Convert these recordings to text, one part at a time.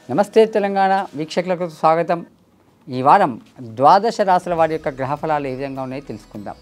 నమస్తే తెలంగాణ వీక్షకులకు స్వాగతం ఈ వారం ద్వాదశ రాశుల వారి యొక్క గ్రహఫలాలు ఏ విధంగా ఉన్నాయో తెలుసుకుందాం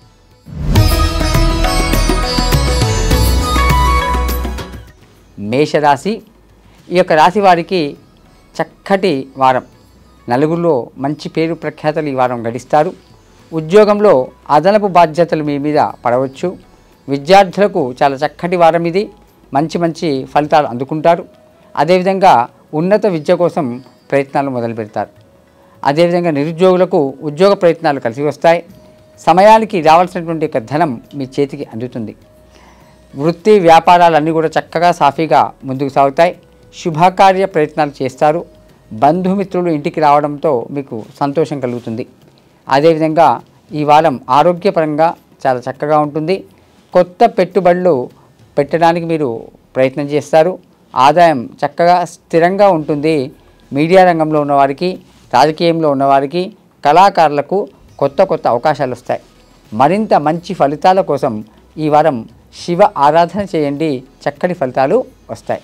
మేషరాశి ఈ యొక్క రాశి వారికి చక్కటి వారం నలుగురిలో మంచి పేరు ప్రఖ్యాతలు ఈ వారం గడిస్తారు ఉద్యోగంలో అదనపు బాధ్యతలు మీ మీద పడవచ్చు విద్యార్థులకు చాలా చక్కటి వారం ఇది మంచి మంచి ఫలితాలు అందుకుంటారు అదేవిధంగా ఉన్నత విద్య కోసం ప్రయత్నాలు మొదలు పెడతారు అదేవిధంగా నిరుద్యోగులకు ఉద్యోగ ప్రయత్నాలు కలిసి వస్తాయి సమయానికి రావాల్సినటువంటి యొక్క ధనం మీ చేతికి అందుతుంది వృత్తి వ్యాపారాలన్నీ కూడా చక్కగా సాఫీగా ముందుకు సాగుతాయి శుభకార్య ప్రయత్నాలు చేస్తారు బంధుమిత్రులు ఇంటికి రావడంతో మీకు సంతోషం కలుగుతుంది అదేవిధంగా ఈ వారం ఆరోగ్యపరంగా చాలా చక్కగా ఉంటుంది కొత్త పెట్టుబడులు పెట్టడానికి మీరు ప్రయత్నం చేస్తారు ఆదాయం చక్కగా స్థిరంగా ఉంటుంది మీడియా రంగంలో ఉన్నవారికి రాజకీయంలో ఉన్నవారికి కళాకారులకు కొత్త కొత్త అవకాశాలు వస్తాయి మరింత మంచి ఫలితాల కోసం ఈ వారం శివ ఆరాధన చేయండి చక్కటి ఫలితాలు వస్తాయి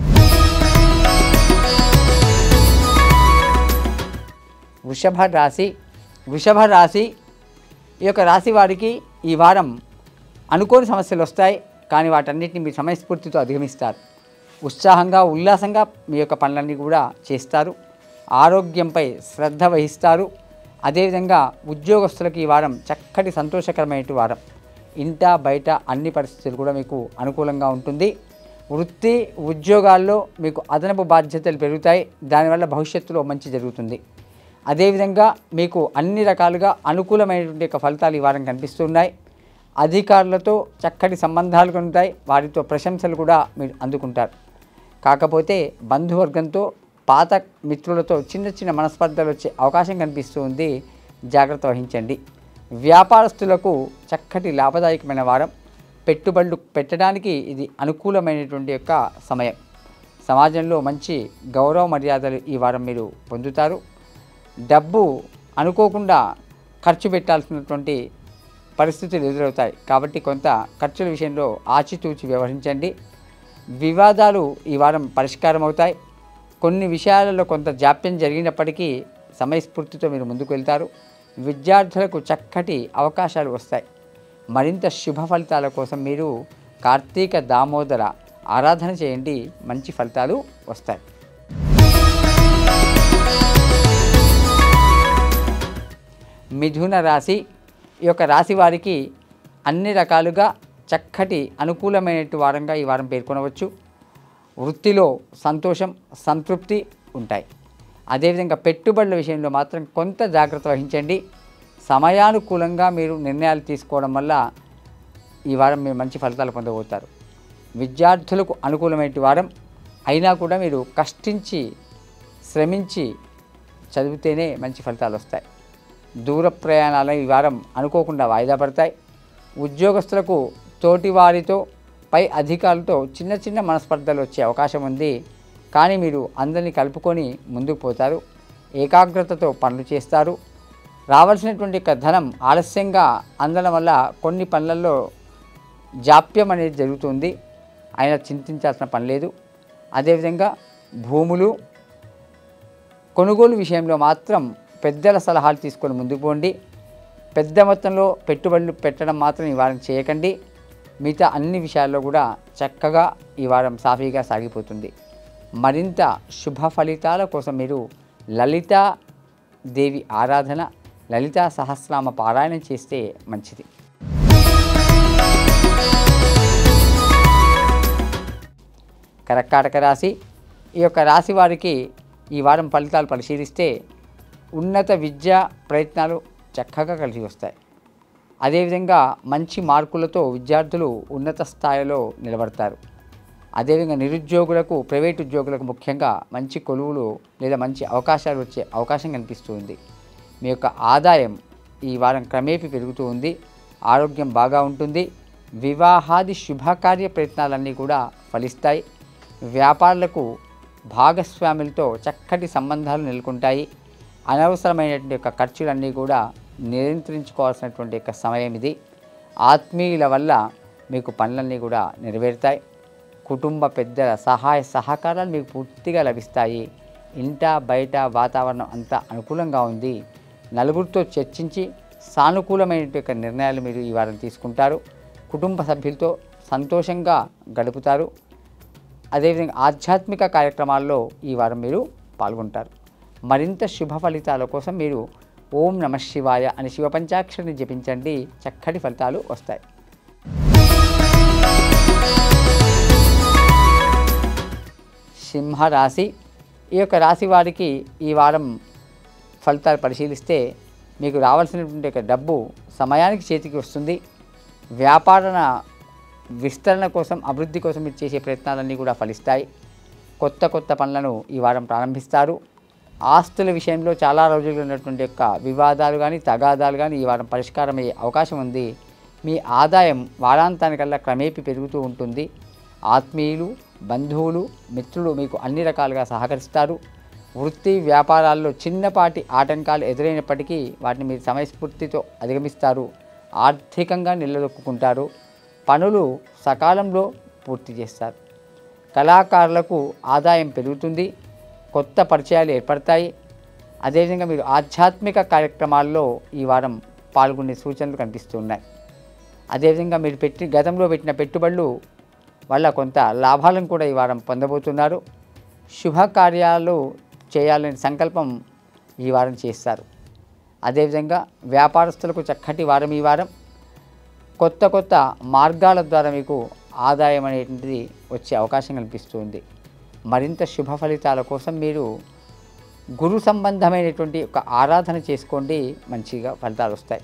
వృషభ రాశి వృషభ రాశి ఈ యొక్క రాశి వారికి ఈ వారం అనుకోని సమస్యలు వస్తాయి కానీ వాటన్నిటిని మీ సమయస్ఫూర్తితో అధిగమిస్తారు ఉత్సాహంగా ఉల్లాసంగా మీ యొక్క పనులన్నీ కూడా చేస్తారు ఆరోగ్యంపై శ్రద్ధ వహిస్తారు అదేవిధంగా ఉద్యోగస్తులకు ఈ వారం చక్కటి సంతోషకరమైన వారం ఇంట బయట అన్ని పరిస్థితులు కూడా మీకు అనుకూలంగా ఉంటుంది వృత్తి ఉద్యోగాల్లో మీకు అదనపు బాధ్యతలు పెరుగుతాయి దానివల్ల భవిష్యత్తులో మంచి జరుగుతుంది అదేవిధంగా మీకు అన్ని రకాలుగా అనుకూలమైనటువంటి యొక్క ఫలితాలు ఈ వారం కనిపిస్తున్నాయి అధికారులతో చక్కటి సంబంధాలు ఉంటాయి వారితో ప్రశంసలు కూడా మీరు అందుకుంటారు కాకపోతే బంధువర్గంతో పాత మిత్రులతో చిన్న చిన్న మనస్పర్ధలు వచ్చే అవకాశం కనిపిస్తూ ఉంది జాగ్రత్త వహించండి వ్యాపారస్తులకు చక్కటి లాభదాయకమైన వారం పెట్టుబడులు పెట్టడానికి ఇది అనుకూలమైనటువంటి యొక్క సమయం సమాజంలో మంచి గౌరవ మర్యాదలు ఈ వారం మీరు పొందుతారు డబ్బు అనుకోకుండా ఖర్చు పెట్టాల్సినటువంటి పరిస్థితులు ఎదురవుతాయి కాబట్టి కొంత ఖర్చుల విషయంలో ఆచితూచి వ్యవహరించండి వివాదాలు ఈ వారం పరిష్కారం అవుతాయి కొన్ని విషయాలలో కొంత జాప్యం జరిగినప్పటికీ సమయస్ఫూర్తితో మీరు ముందుకు వెళ్తారు విద్యార్థులకు చక్కటి అవకాశాలు వస్తాయి మరింత శుభ ఫలితాల కోసం మీరు కార్తీక దామోదర ఆరాధన చేయండి మంచి ఫలితాలు వస్తాయి మిథున రాశి ఈ యొక్క రాశి వారికి అన్ని రకాలుగా చక్కటి అనుకూలమైన వారంగా ఈ వారం పేర్కొనవచ్చు వృత్తిలో సంతోషం సంతృప్తి ఉంటాయి అదేవిధంగా పెట్టుబడుల విషయంలో మాత్రం కొంత జాగ్రత్త వహించండి సమయానుకూలంగా మీరు నిర్ణయాలు తీసుకోవడం వల్ల ఈ వారం మీరు మంచి ఫలితాలు పొందబోతారు విద్యార్థులకు అనుకూలమైన వారం అయినా కూడా మీరు కష్టించి శ్రమించి చదివితేనే మంచి ఫలితాలు వస్తాయి దూర ప్రయాణాలు ఈ వారం అనుకోకుండా వాయిదా పడతాయి ఉద్యోగస్తులకు తోటి వారితో పై అధికారులతో చిన్న చిన్న మనస్పర్ధలు వచ్చే అవకాశం ఉంది కానీ మీరు అందరినీ కలుపుకొని ముందుకు పోతారు ఏకాగ్రతతో పనులు చేస్తారు రావాల్సినటువంటి యొక్క ధనం ఆలస్యంగా అందడం వల్ల కొన్ని పనులలో జాప్యం అనేది జరుగుతుంది ఆయన చింతించాల్సిన పని లేదు అదేవిధంగా భూములు కొనుగోలు విషయంలో మాత్రం పెద్దల సలహాలు తీసుకొని ముందుకు పోండి పెద్ద మొత్తంలో పెట్టుబడులు పెట్టడం మాత్రం ఈ వారం చేయకండి మిగతా అన్ని విషయాల్లో కూడా చక్కగా ఈ వారం సాఫీగా సాగిపోతుంది మరింత శుభ ఫలితాల కోసం మీరు లలితా దేవి ఆరాధన లలితా సహస్రనామ పారాయణం చేస్తే మంచిది కర్కాటక రాశి ఈ యొక్క రాశి వారికి ఈ వారం ఫలితాలు పరిశీలిస్తే ఉన్నత విద్య ప్రయత్నాలు చక్కగా కలిసి వస్తాయి అదేవిధంగా మంచి మార్కులతో విద్యార్థులు ఉన్నత స్థాయిలో నిలబడతారు అదేవిధంగా నిరుద్యోగులకు ప్రైవేట్ ఉద్యోగులకు ముఖ్యంగా మంచి కొలువులు లేదా మంచి అవకాశాలు వచ్చే అవకాశం కనిపిస్తుంది మీ యొక్క ఆదాయం ఈ వారం క్రమేపీ పెరుగుతూ ఉంది ఆరోగ్యం బాగా ఉంటుంది వివాహాది శుభకార్య ప్రయత్నాలన్నీ కూడా ఫలిస్తాయి వ్యాపారులకు భాగస్వాములతో చక్కటి సంబంధాలు నెలకొంటాయి అనవసరమైనటువంటి యొక్క ఖర్చులన్నీ కూడా నియంత్రించుకోవాల్సినటువంటి యొక్క సమయం ఇది ఆత్మీయుల వల్ల మీకు పనులన్నీ కూడా నెరవేరుతాయి కుటుంబ పెద్దల సహాయ సహకారాలు మీకు పూర్తిగా లభిస్తాయి ఇంట బయట వాతావరణం అంతా అనుకూలంగా ఉంది నలుగురితో చర్చించి సానుకూలమైన యొక్క నిర్ణయాలు మీరు ఈ వారం తీసుకుంటారు కుటుంబ సభ్యులతో సంతోషంగా గడుపుతారు అదేవిధంగా ఆధ్యాత్మిక కార్యక్రమాల్లో ఈ వారం మీరు పాల్గొంటారు మరింత శుభ ఫలితాల కోసం మీరు ఓం నమ శివాయ అని శివ పంచాక్షరిని జపించండి చక్కటి ఫలితాలు వస్తాయి సింహరాశి ఈ యొక్క రాశి వారికి ఈ వారం ఫలితాలు పరిశీలిస్తే మీకు రావాల్సినటువంటి యొక్క డబ్బు సమయానికి చేతికి వస్తుంది వ్యాపారణ విస్తరణ కోసం అభివృద్ధి కోసం మీరు చేసే ప్రయత్నాలన్నీ కూడా ఫలిస్తాయి కొత్త కొత్త పనులను ఈ వారం ప్రారంభిస్తారు ఆస్తుల విషయంలో చాలా రోజులు ఉన్నటువంటి యొక్క వివాదాలు కానీ తగాదాలు కానీ ఈ వారం పరిష్కారం అయ్యే అవకాశం ఉంది మీ ఆదాయం వారాంతానికల్లా క్రమేపీ పెరుగుతూ ఉంటుంది ఆత్మీయులు బంధువులు మిత్రులు మీకు అన్ని రకాలుగా సహకరిస్తారు వృత్తి వ్యాపారాల్లో చిన్నపాటి ఆటంకాలు ఎదురైనప్పటికీ వాటిని మీరు సమయస్ఫూర్తితో అధిగమిస్తారు ఆర్థికంగా నిలదొక్కుంటారు పనులు సకాలంలో పూర్తి చేస్తారు కళాకారులకు ఆదాయం పెరుగుతుంది కొత్త పరిచయాలు ఏర్పడతాయి అదేవిధంగా మీరు ఆధ్యాత్మిక కార్యక్రమాల్లో ఈ వారం పాల్గొనే సూచనలు కనిపిస్తున్నాయి అదేవిధంగా మీరు పెట్టి గతంలో పెట్టిన పెట్టుబడులు వల్ల కొంత లాభాలను కూడా ఈ వారం పొందబోతున్నారు శుభకార్యాలు చేయాలనే సంకల్పం ఈ వారం చేస్తారు అదేవిధంగా వ్యాపారస్తులకు చక్కటి వారం ఈ వారం కొత్త కొత్త మార్గాల ద్వారా మీకు ఆదాయం అనేటువంటిది వచ్చే అవకాశం కల్పిస్తుంది మరింత శుభ ఫలితాల కోసం మీరు గురు సంబంధమైనటువంటి ఒక ఆరాధన చేసుకోండి మంచిగా ఫలితాలు వస్తాయి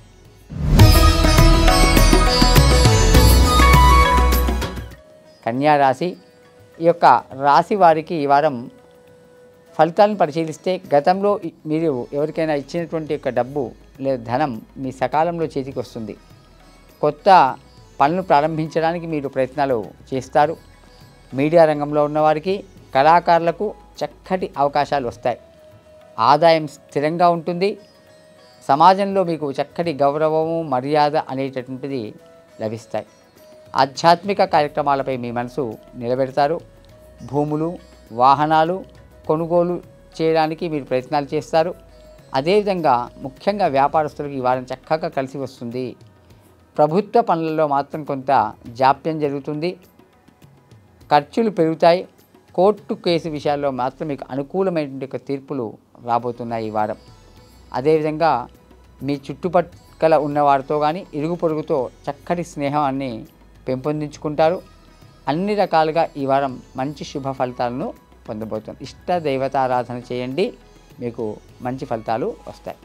కన్యా రాశి ఈ యొక్క రాశి వారికి ఈ వారం ఫలితాలను పరిశీలిస్తే గతంలో ఇ- మీరు ఎవరికైనా ఇచ్చినటువంటి యొక్క డబ్బు లేదా ధనం మీ సకాలంలో చేతికి వస్తుంది కొత్త పనులు ప్రారంభించడానికి మీరు ప్రయత్నాలు చేస్తారు మీడియా రంగంలో ఉన్నవారికి కళాకారులకు చక్కటి అవకాశాలు వస్తాయి ఆదాయం స్థిరంగా ఉంటుంది సమాజంలో మీకు చక్కటి గౌరవము మర్యాద అనేటటువంటిది లభిస్తాయి ఆధ్యాత్మిక కార్యక్రమాలపై మీ మనసు నిలబెడతారు భూములు వాహనాలు కొనుగోలు చేయడానికి మీరు ప్రయత్నాలు చేస్తారు అదేవిధంగా ముఖ్యంగా వ్యాపారస్తులకు ఈ వారం చక్కగా కలిసి వస్తుంది ప్రభుత్వ పనులలో మాత్రం కొంత జాప్యం జరుగుతుంది ఖర్చులు పెరుగుతాయి కోర్టు కేసు విషయాల్లో మాత్రం మీకు అనుకూలమైనటువంటి యొక్క తీర్పులు రాబోతున్నాయి ఈ వారం అదేవిధంగా మీ చుట్టుపక్కల ఉన్నవారితో కానీ ఇరుగు పొరుగుతో చక్కటి స్నేహాన్ని పెంపొందించుకుంటారు అన్ని రకాలుగా ఈ వారం మంచి శుభ ఫలితాలను పొందబోతుంది ఇష్ట దైవతారాధన చేయండి మీకు మంచి ఫలితాలు వస్తాయి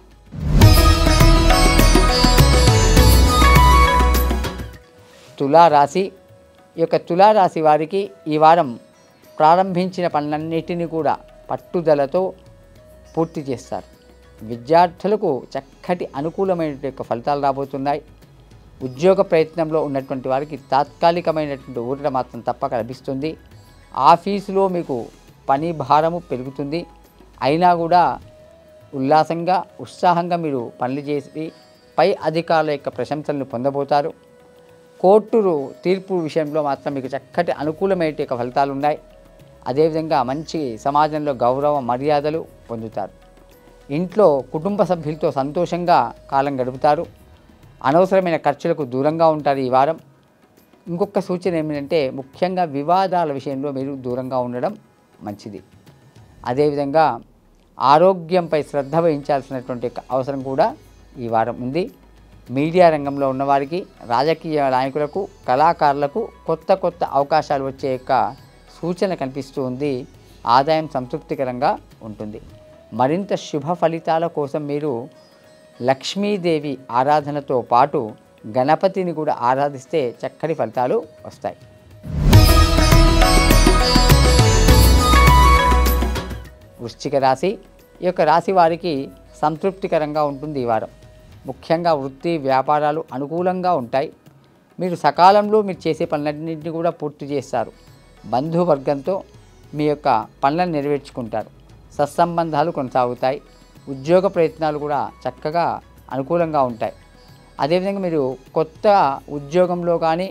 తులారాశి ఈ యొక్క తులారాశి వారికి ఈ వారం ప్రారంభించిన పనులన్నిటినీ కూడా పట్టుదలతో పూర్తి చేస్తారు విద్యార్థులకు చక్కటి అనుకూలమైన యొక్క ఫలితాలు రాబోతున్నాయి ఉద్యోగ ప్రయత్నంలో ఉన్నటువంటి వారికి తాత్కాలికమైనటువంటి ఊరట మాత్రం తప్పక లభిస్తుంది ఆఫీసులో మీకు పని భారము పెరుగుతుంది అయినా కూడా ఉల్లాసంగా ఉత్సాహంగా మీరు పనులు చేసి పై అధికారుల యొక్క ప్రశంసలను పొందబోతారు కోర్టు తీర్పు విషయంలో మాత్రం మీకు చక్కటి అనుకూలమైన యొక్క ఫలితాలు ఉన్నాయి అదేవిధంగా మంచి సమాజంలో గౌరవ మర్యాదలు పొందుతారు ఇంట్లో కుటుంబ సభ్యులతో సంతోషంగా కాలం గడుపుతారు అనవసరమైన ఖర్చులకు దూరంగా ఉంటారు ఈ వారం ఇంకొక సూచన ఏమిటంటే ముఖ్యంగా వివాదాల విషయంలో మీరు దూరంగా ఉండడం మంచిది అదేవిధంగా ఆరోగ్యంపై శ్రద్ధ వహించాల్సినటువంటి యొక్క అవసరం కూడా ఈ వారం ఉంది మీడియా రంగంలో ఉన్నవారికి రాజకీయ నాయకులకు కళాకారులకు కొత్త కొత్త అవకాశాలు వచ్చే యొక్క సూచన కనిపిస్తూ ఉంది ఆదాయం సంతృప్తికరంగా ఉంటుంది మరింత శుభ ఫలితాల కోసం మీరు లక్ష్మీదేవి ఆరాధనతో పాటు గణపతిని కూడా ఆరాధిస్తే చక్కటి ఫలితాలు వస్తాయి వృశ్చిక రాశి ఈ యొక్క రాశి వారికి సంతృప్తికరంగా ఉంటుంది ఈ వారం ముఖ్యంగా వృత్తి వ్యాపారాలు అనుకూలంగా ఉంటాయి మీరు సకాలంలో మీరు చేసే పనులన్నింటినీ కూడా పూర్తి చేస్తారు బంధువర్గంతో మీ యొక్క పనులను నెరవేర్చుకుంటారు సత్సంబంధాలు కొనసాగుతాయి ఉద్యోగ ప్రయత్నాలు కూడా చక్కగా అనుకూలంగా ఉంటాయి అదేవిధంగా మీరు కొత్త ఉద్యోగంలో కానీ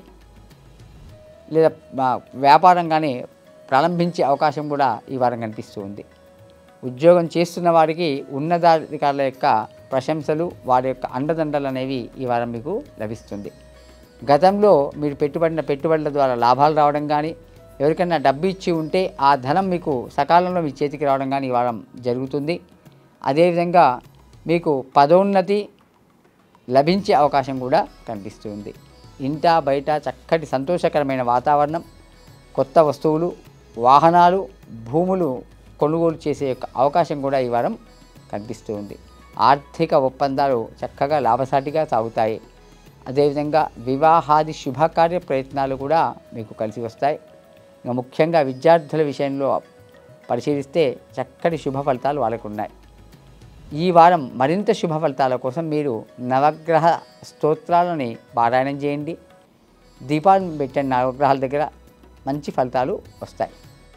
లేదా ఆ, వ్యాపారం కానీ ప్రారంభించే అవకాశం కూడా ఈ వారం కనిపిస్తూ ఉంది ఉద్యోగం చేస్తున్న వారికి ఉన్నతాధికారుల యొక్క ప్రశంసలు వారి యొక్క అండదండలు అనేవి ఈ వారం మీకు లభిస్తుంది గతంలో మీరు పెట్టుబడిన పెట్టుబడుల ద్వారా లాభాలు రావడం కానీ ఎవరికైనా డబ్బు ఇచ్చి ఉంటే ఆ ధనం మీకు సకాలంలో మీ చేతికి రావడం కానీ ఈ వారం జరుగుతుంది అదేవిధంగా మీకు పదోన్నతి లభించే అవకాశం కూడా కనిపిస్తుంది ఇంట బయట చక్కటి సంతోషకరమైన వాతావరణం కొత్త వస్తువులు వాహనాలు భూములు కొనుగోలు చేసే యొక్క అవకాశం కూడా ఈ వారం కనిపిస్తూ ఉంది ఆర్థిక ఒప్పందాలు చక్కగా లాభసాటిగా సాగుతాయి అదేవిధంగా వివాహాది శుభకార్య ప్రయత్నాలు కూడా మీకు కలిసి వస్తాయి ఇంకా ముఖ్యంగా విద్యార్థుల విషయంలో పరిశీలిస్తే చక్కటి శుభ ఫలితాలు వాళ్ళకు ఉన్నాయి ఈ వారం మరింత శుభ ఫలితాల కోసం మీరు నవగ్రహ స్తోత్రాలని పారాయణం చేయండి దీపాలను పెట్టండి నవగ్రహాల దగ్గర మంచి ఫలితాలు వస్తాయి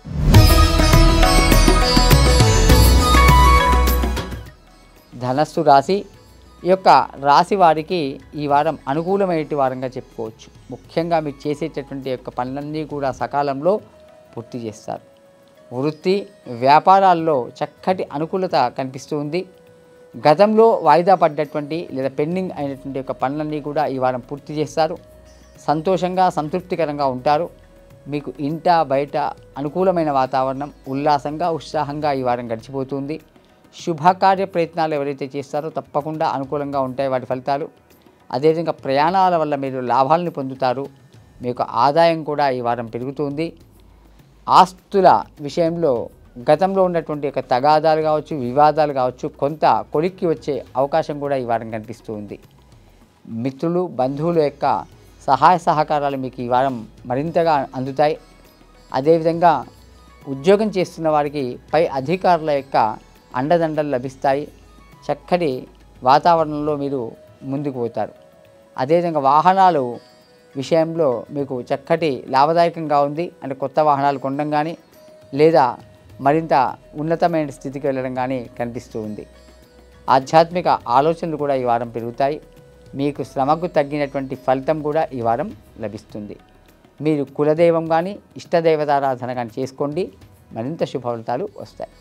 ధనస్సు రాశి ఈ యొక్క రాశి వారికి ఈ వారం అనుకూలమైన వారంగా చెప్పుకోవచ్చు ముఖ్యంగా మీరు చేసేటటువంటి యొక్క పనులన్నీ కూడా సకాలంలో పూర్తి చేస్తారు వృత్తి వ్యాపారాల్లో చక్కటి అనుకూలత కనిపిస్తూ ఉంది గతంలో వాయిదా పడ్డటువంటి లేదా పెండింగ్ అయినటువంటి యొక్క పనులన్నీ కూడా ఈ వారం పూర్తి చేస్తారు సంతోషంగా సంతృప్తికరంగా ఉంటారు మీకు ఇంట బయట అనుకూలమైన వాతావరణం ఉల్లాసంగా ఉత్సాహంగా ఈ వారం గడిచిపోతుంది శుభకార్య ప్రయత్నాలు ఎవరైతే చేస్తారో తప్పకుండా అనుకూలంగా ఉంటాయి వాటి ఫలితాలు అదేవిధంగా ప్రయాణాల వల్ల మీరు లాభాలను పొందుతారు మీకు ఆదాయం కూడా ఈ వారం పెరుగుతుంది ఆస్తుల విషయంలో గతంలో ఉన్నటువంటి యొక్క తగాదాలు కావచ్చు వివాదాలు కావచ్చు కొంత కొలిక్కి వచ్చే అవకాశం కూడా ఈ వారం కనిపిస్తూ ఉంది మిత్రులు బంధువుల యొక్క సహాయ సహకారాలు మీకు ఈ వారం మరింతగా అందుతాయి అదేవిధంగా ఉద్యోగం చేస్తున్న వారికి పై అధికారుల యొక్క అండదండలు లభిస్తాయి చక్కటి వాతావరణంలో మీరు ముందుకు పోతారు అదేవిధంగా వాహనాలు విషయంలో మీకు చక్కటి లాభదాయకంగా ఉంది అంటే కొత్త వాహనాలు కొనడం కానీ లేదా మరింత ఉన్నతమైన స్థితికి వెళ్ళడం కానీ కనిపిస్తూ ఉంది ఆధ్యాత్మిక ఆలోచనలు కూడా ఈ వారం పెరుగుతాయి మీకు శ్రమకు తగ్గినటువంటి ఫలితం కూడా ఈ వారం లభిస్తుంది మీరు కులదైవం కానీ ఇష్టదైవతారాధన కానీ చేసుకోండి మరింత శుభ ఫలితాలు వస్తాయి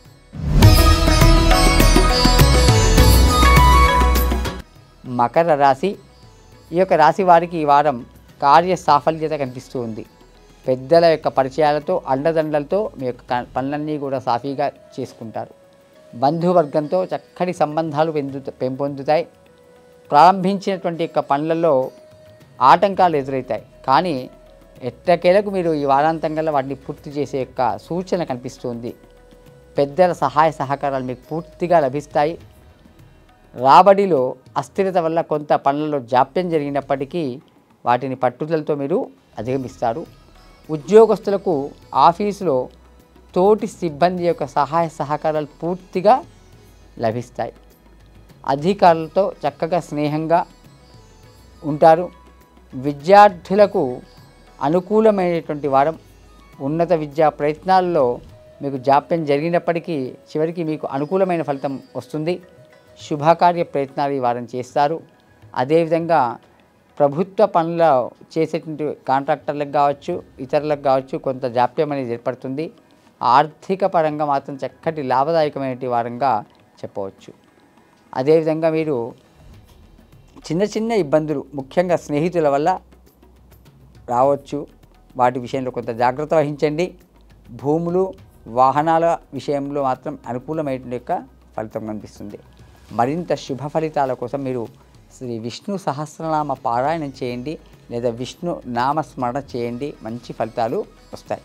మకర రాశి ఈ యొక్క రాశి వారికి ఈ వారం కార్య సాఫల్యత కనిపిస్తూ ఉంది పెద్దల యొక్క పరిచయాలతో అండదండలతో మీ యొక్క క- పనులన్నీ కూడా సాఫీగా చేసుకుంటారు బంధువర్గంతో చక్కటి సంబంధాలు పెందు పెంపొందుతాయి ప్రారంభించినటువంటి యొక్క పనులలో ఆటంకాలు ఎదురవుతాయి కానీ ఎట్టకేలకు మీరు ఈ వారాంతం కల్లా వాటిని పూర్తి చేసే యొక్క సూచన కనిపిస్తుంది పెద్దల సహాయ సహకారాలు మీకు పూర్తిగా లభిస్తాయి రాబడిలో అస్థిరత వల్ల కొంత పనులలో జాప్యం జరిగినప్పటికీ వాటిని పట్టుదలతో మీరు అధిగమిస్తారు ఉద్యోగస్తులకు ఆఫీసులో తోటి సిబ్బంది యొక్క సహాయ సహకారాలు పూర్తిగా లభిస్తాయి అధికారులతో చక్కగా స్నేహంగా ఉంటారు విద్యార్థులకు అనుకూలమైనటువంటి వారం ఉన్నత విద్యా ప్రయత్నాల్లో మీకు జాప్యం జరిగినప్పటికీ చివరికి మీకు అనుకూలమైన ఫలితం వస్తుంది శుభకార్య ప్రయత్నాలు ఈ వారం చేస్తారు అదేవిధంగా ప్రభుత్వ పనుల చేసేటువంటి కాంట్రాక్టర్లకు కావచ్చు ఇతరులకు కావచ్చు కొంత జాప్యం అనేది ఏర్పడుతుంది ఆర్థిక పరంగా మాత్రం చక్కటి లాభదాయకమైన వారంగా చెప్పవచ్చు అదేవిధంగా మీరు చిన్న చిన్న ఇబ్బందులు ముఖ్యంగా స్నేహితుల వల్ల రావచ్చు వాటి విషయంలో కొంత జాగ్రత్త వహించండి భూములు వాహనాల విషయంలో మాత్రం అనుకూలమైన యొక్క ఫలితం కనిపిస్తుంది మరింత శుభ ఫలితాల కోసం మీరు శ్రీ విష్ణు సహస్రనామ పారాయణం చేయండి లేదా విష్ణు నామస్మరణ చేయండి మంచి ఫలితాలు వస్తాయి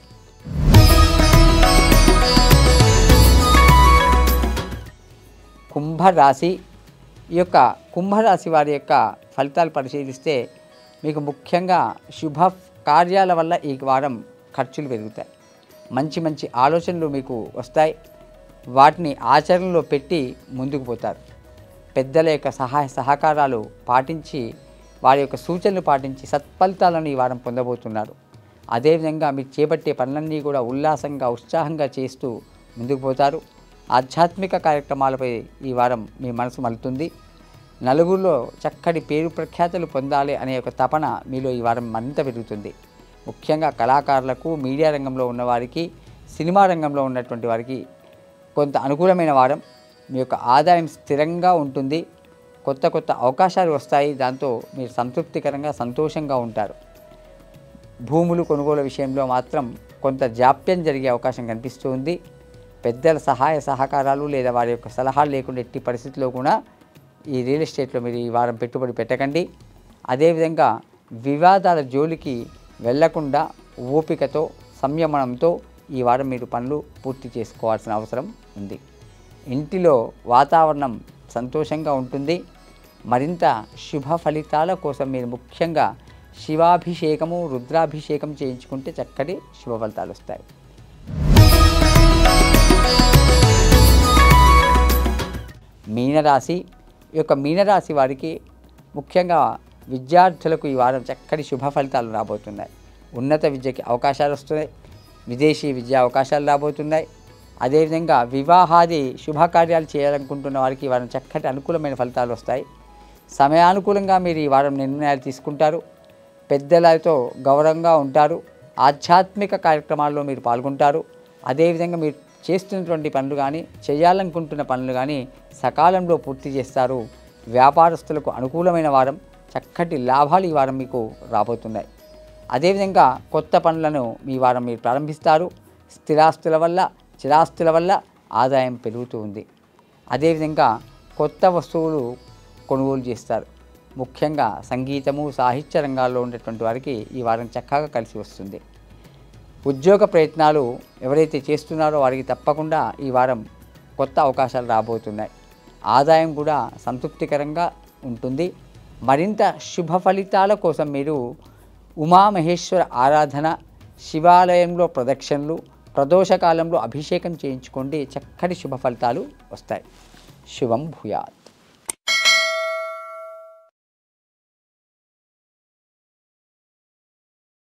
కుంభరాశి ఈ యొక్క కుంభరాశి వారి యొక్క ఫలితాలు పరిశీలిస్తే మీకు ముఖ్యంగా శుభ కార్యాల వల్ల ఈ వారం ఖర్చులు పెరుగుతాయి మంచి మంచి ఆలోచనలు మీకు వస్తాయి వాటిని ఆచరణలో పెట్టి ముందుకు పోతారు పెద్దల యొక్క సహాయ సహకారాలు పాటించి వారి యొక్క సూచనలు పాటించి సత్ఫలితాలను ఈ వారం పొందబోతున్నారు అదేవిధంగా మీరు చేపట్టే పనులన్నీ కూడా ఉల్లాసంగా ఉత్సాహంగా చేస్తూ ముందుకు పోతారు ఆధ్యాత్మిక కార్యక్రమాలపై ఈ వారం మీ మనసు మలుతుంది నలుగురిలో చక్కటి పేరు ప్రఖ్యాతులు పొందాలి అనే ఒక తపన మీలో ఈ వారం మరింత పెరుగుతుంది ముఖ్యంగా కళాకారులకు మీడియా రంగంలో ఉన్నవారికి సినిమా రంగంలో ఉన్నటువంటి వారికి కొంత అనుకూలమైన వారం మీ యొక్క ఆదాయం స్థిరంగా ఉంటుంది కొత్త కొత్త అవకాశాలు వస్తాయి దాంతో మీరు సంతృప్తికరంగా సంతోషంగా ఉంటారు భూములు కొనుగోలు విషయంలో మాత్రం కొంత జాప్యం జరిగే అవకాశం కనిపిస్తూ ఉంది పెద్దల సహాయ సహకారాలు లేదా వారి యొక్క సలహాలు లేకుండా ఎట్టి పరిస్థితుల్లో కూడా ఈ రియల్ ఎస్టేట్లో మీరు ఈ వారం పెట్టుబడి పెట్టకండి అదేవిధంగా వివాదాల జోలికి వెళ్లకుండా ఓపికతో సంయమనంతో ఈ వారం మీరు పనులు పూర్తి చేసుకోవాల్సిన అవసరం ఉంది ఇంటిలో వాతావరణం సంతోషంగా ఉంటుంది మరింత శుభ ఫలితాల కోసం మీరు ముఖ్యంగా శివాభిషేకము రుద్రాభిషేకం చేయించుకుంటే చక్కటి శుభ ఫలితాలు వస్తాయి మీనరాశి ఈ యొక్క మీనరాశి వారికి ముఖ్యంగా విద్యార్థులకు ఈ వారం చక్కటి శుభ ఫలితాలు రాబోతున్నాయి ఉన్నత విద్యకి అవకాశాలు వస్తున్నాయి విదేశీ విద్యా అవకాశాలు రాబోతున్నాయి అదేవిధంగా వివాహాది శుభకార్యాలు చేయాలనుకుంటున్న వారికి ఈ వారం చక్కటి అనుకూలమైన ఫలితాలు వస్తాయి సమయానుకూలంగా మీరు ఈ వారం నిర్ణయాలు తీసుకుంటారు పెద్దలతో గౌరవంగా ఉంటారు ఆధ్యాత్మిక కార్యక్రమాల్లో మీరు పాల్గొంటారు అదేవిధంగా మీరు చేస్తున్నటువంటి పనులు కానీ చేయాలనుకుంటున్న పనులు కానీ సకాలంలో పూర్తి చేస్తారు వ్యాపారస్తులకు అనుకూలమైన వారం చక్కటి లాభాలు ఈ వారం మీకు రాబోతున్నాయి అదేవిధంగా కొత్త పనులను ఈ వారం మీరు ప్రారంభిస్తారు స్థిరాస్తుల వల్ల చిరాస్తుల వల్ల ఆదాయం పెరుగుతూ ఉంది అదేవిధంగా కొత్త వస్తువులు కొనుగోలు చేస్తారు ముఖ్యంగా సంగీతము సాహిత్య రంగాల్లో ఉండేటువంటి వారికి ఈ వారం చక్కగా కలిసి వస్తుంది ఉద్యోగ ప్రయత్నాలు ఎవరైతే చేస్తున్నారో వారికి తప్పకుండా ఈ వారం కొత్త అవకాశాలు రాబోతున్నాయి ఆదాయం కూడా సంతృప్తికరంగా ఉంటుంది మరింత శుభ ఫలితాల కోసం మీరు ఉమామహేశ్వర ఆరాధన శివాలయంలో ప్రదక్షిణలు ప్రదోషకాలంలో అభిషేకం చేయించుకోండి చక్కటి శుభ ఫలితాలు వస్తాయి శుభం భూయాత్